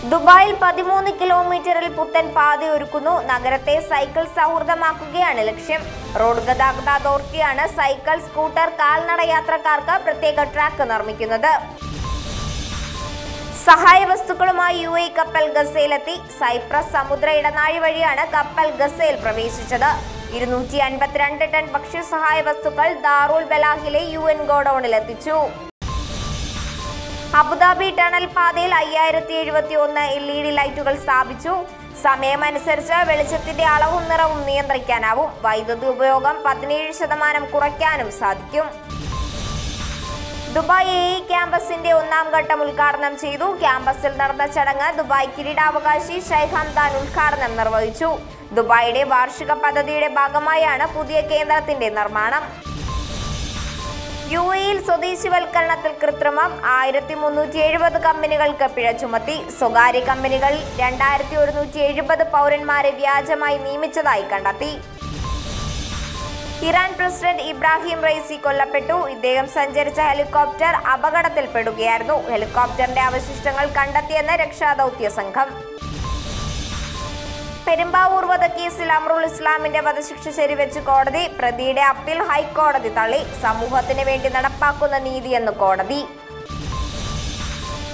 ദുബായിൽ പതിമൂന്ന് കിലോമീറ്ററിൽ പുത്തൻ പാതയൊരുക്കുന്നു നഗരത്തെ സൈക്കിൾ സൗഹൃദമാക്കുകയാണ് ലക്ഷ്യം റോഡ് ഗതാഗത അതോറിറ്റിയാണ് സൈക്കിൾ സ്കൂട്ടർ കാൽനട യാത്രക്കാർക്ക് പ്രത്യേക ട്രാക്ക് നിർമ്മിക്കുന്നത് സഹായ വസ്തുക്കളുമായി യു എ കപ്പൽ ഗസയിലെത്തി സൈപ്രസ് സമുദ്ര ഇടനാഴി വഴിയാണ് കപ്പൽ ഗസയിൽ പ്രവേശിച്ചത് ഇരുന്നൂറ്റി അൻപത്തിരണ്ട് ടൺ ഭക്ഷ്യസഹായ വസ്തുക്കൾ ദാറുൽ ബലാഹിലെ യു എൻ ഗോഡൌണിൽ എത്തിച്ചു അബുദാബി ടണൽ പാതയിൽ അയ്യായിരത്തി എഴുപത്തി ഒന്ന് എൽ ഇ ഡി ലൈറ്റുകൾ സ്ഥാപിച്ചു സമയമനുസരിച്ച് വെളിച്ചത്തിന്റെ അളവും നിറവും നിയന്ത്രിക്കാനാവും വൈദ്യുതി ഉപയോഗം പതിനേഴ് ശതമാനം കുറയ്ക്കാനും സാധിക്കും ദുബായ് എ ഇ ക്യാമ്പസിന്റെ ഒന്നാം ഘട്ടം ഉദ്ഘാടനം ചെയ്തു ക്യാമ്പസിൽ നടന്ന ചടങ്ങ് ദുബായ് കിരീടാവകാശി ഷൈഖ് ഹംദാൻ ഉദ്ഘാടനം നിർവഹിച്ചു ദുബായിയുടെ വാർഷിക പദ്ധതിയുടെ ഭാഗമായാണ് പുതിയ കേന്ദ്രത്തിന്റെ നിർമ്മാണം യു എയിൽ സ്വദേശിവൽക്കരണത്തിൽ കൃത്രിമം ആയിരത്തി മുന്നൂറ്റി എഴുപത് കമ്പനികൾക്ക് പിഴ ചുമത്തി സ്വകാര്യ കമ്പനികൾ രണ്ടായിരത്തി ഒരുന്നൂറ്റി എഴുപത് പൗരന്മാരെ വ്യാജമായി നിയമിച്ചതായി കണ്ടെത്തി ഇറാൻ പ്രസിഡന്റ് ഇബ്രാഹിം റൈസി കൊല്ലപ്പെട്ടു ഇദ്ദേഹം സഞ്ചരിച്ച ഹെലികോപ്റ്റർ അപകടത്തിൽപ്പെടുകയായിരുന്നു ഹെലികോപ്റ്ററിന്റെ അവശിഷ്ടങ്ങൾ കണ്ടെത്തിയെന്ന് രക്ഷാദൌത്യ സംഘം പെരുമ്പാവൂർ വധക്കേസിൽ അമറുൽ ഇസ്ലാമിന്റെ വധശിക്ഷ ശരിവെച്ച് കോടതി പ്രതിയുടെ അപ്പീൽ ഹൈക്കോടതി തള്ളി സമൂഹത്തിന് വേണ്ടി നടപ്പാക്കുന്ന നീതിയെന്ന് കോടതി